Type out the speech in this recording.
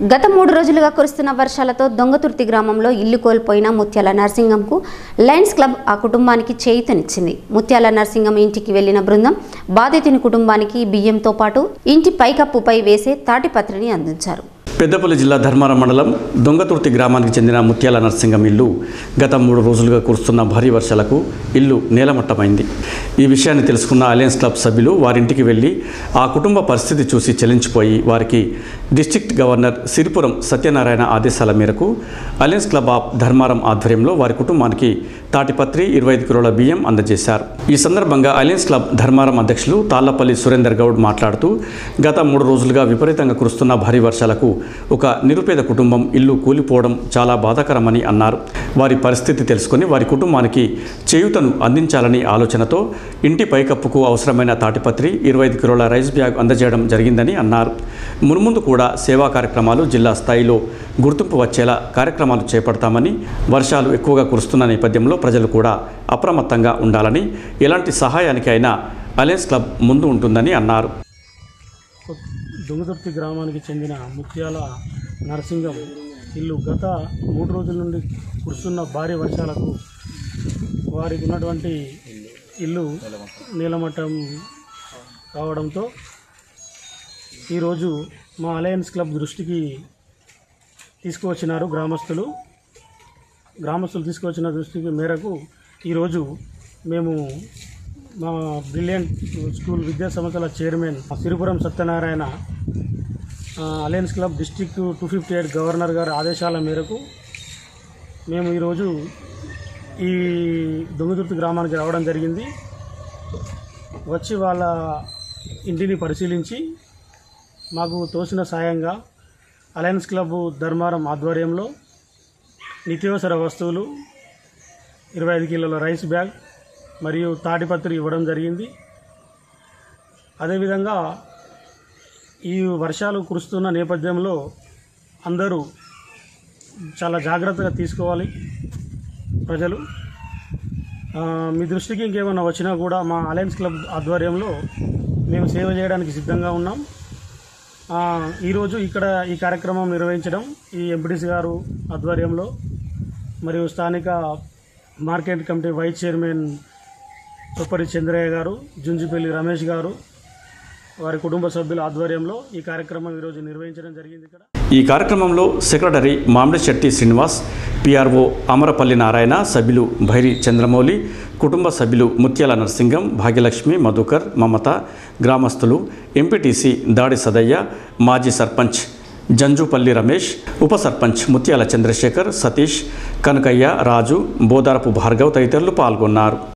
గత మూడు రోజులుగా కురుస్తున్న వర్షాలతో దొంగతుర్తి గ్రామంలో ఇల్లు కోల్పోయిన ముత్యాల నరసింగంకు లయన్స్ క్లబ్ ఆ కుటుంబానికి చేయూతనిచ్చింది ముత్యాల నరసింగం ఇంటికి వెళ్లిన బృందం బాధితుని కుటుంబానికి బియ్యంతో పాటు ఇంటి పైకప్పుపై వేసే తాటిపత్రిని అందించారు పెద్దపల్లి జిల్లా ధర్మారం మండలం దొంగతుర్తి గ్రామానికి చెందిన ముత్యాల నరసింగం ఇల్లు గత మూడు రోజులుగా కురుస్తున్న భారీ వర్షాలకు ఇల్లు నేలమట్టమైంది ఈ విషయాన్ని తెలుసుకున్న అలయన్స్ క్లబ్ సభ్యులు వారింటికి వెళ్లి ఆ కుటుంబ పరిస్థితి చూసి చెలించిపోయి వారికి డిస్ట్రిక్ట్ గవర్నర్ సిరిపురం సత్యనారాయణ ఆదేశాల మేరకు అలయన్స్ క్లబ్ ఆఫ్ ధర్మారం ఆధ్వర్యంలో వారి కుటుంబానికి తాటిపత్రి ఇరవై ఐదు కిలోల బియ్యం అందజేశారు ఈ సందర్భంగా అలయన్స్ క్లబ్ ధర్మారం అధ్యక్షులు తాళ్లపల్లి సురేందర్ గౌడ్ మాట్లాడుతూ గత మూడు రోజులుగా విపరీతంగా కురుస్తున్న భారీ వర్షాలకు ఒక నిరుపేద కుటుంబం ఇల్లు కూలిపోవడం చాలా బాధాకరమని అన్నారు వారి పరిస్థితి తెలుసుకొని వారి కుటుంబానికి చేయూతను అందించాలని ఆలోచనతో ఇంటి పైకప్పుకు అవసరమైన తాటిపత్రి ఇరవై ఐదు కిలోల రైస్ బ్యాగ్ అందజేయడం జరిగిందని అన్నారు మున్ముందు కూడా సేవా కార్యక్రమాలు జిల్లా స్థాయిలో గుర్తింపు వచ్చేలా కార్యక్రమాలు చేపడతామని వర్షాలు ఎక్కువగా కురుస్తున్న నేపథ్యంలో ప్రజలు కూడా అప్రమత్తంగా ఉండాలని ఎలాంటి సహాయానికి అయినా అలయన్స్ క్లబ్ ముందు ఉంటుందని అన్నారు దొంగతుర్తి గ్రామానికి చెందిన ముత్యాల నరసింగం ఇల్లు గత మూడు రోజుల నుండి కురుస్తున్న భారీ వర్షాలకు వారికి ఉన్నటువంటి ఇల్లు నీలమట్టం కావడంతో ఈరోజు మా అలయన్స్ క్లబ్ దృష్టికి తీసుకువచ్చినారు గ్రామస్తులు గ్రామస్తులు తీసుకువచ్చిన దృష్టికి మేరకు ఈరోజు మేము మా బ్రిలియంట్ స్కూల్ విద్యా సంస్థల చైర్మన్ సిరిపురం సత్యనారాయణ ఆ, alliance club district two fifty eight governor గారి ఆదేశాల మేరకు మేము ఈరోజు ఈ దొంగతుర్తి గ్రామానికి రావడం జరిగింది వచ్చి వాళ్ళ ఇంటిని పరిశీలించి మాకు తోసిన సాయంగా అలయన్స్ క్లబ్ ధర్మారం ఆధ్వర్యంలో నిత్యావసర వస్తువులు ఇరవై ఐదు కిలోల రైస్ బ్యాగ్ మరియు తాటిపత్రి ఇవ్వడం జరిగింది అదేవిధంగా ఈ వర్షాలు కురుస్తున్న నేపథ్యంలో అందరూ చాలా జాగ్రత్తగా తీసుకోవాలి ప్రజలు ఆ, మీ దృష్టికి ఇంకేమైనా వచ్చినా కూడా మా అలయన్స్ క్లబ్ ఆధ్వర్యంలో మేము సేవ చేయడానికి సిద్ధంగా ఉన్నాం ఆ, ఈరోజు ఇక్కడ ఈ కార్యక్రమం నిర్వహించడం ఈ ఎంపీటీసీ గారు ఆధ్వర్యంలో మరియు స్థానిక market committee vice chairman Choppari Chandraiah గారు జుంజిపల్లి రమేష్ గారు వారి కుటుంబ సభ్యుల ఆధ్వర్యంలో ఈ కార్యక్రమం ఈరోజు నిర్వహించడం జరిగింది ఇక్కడ ఈ కార్యక్రమంలో సెక్రటరీ మామిడిశెట్టి శ్రీనివాస్ పిఆర్ఓ అమరపల్లి నారాయణ సభ్యులు భైరి చంద్రమౌళి కుటుంబ సభ్యులు ముత్యాల నరసింగం భాగ్యలక్ష్మి మధుకర్ మమత గ్రామస్తులు ఎంపీటీసీ దాడి సదయ్య మాజీ సర్పంచ్ జంజుపల్లి రమేష్ ఉప సర్పంచ్ ముత్యాల చంద్రశేఖర్ సతీష్ కనకయ్య రాజు బోదారపు భార్గవ్ తదితరులు పాల్గొన్నారు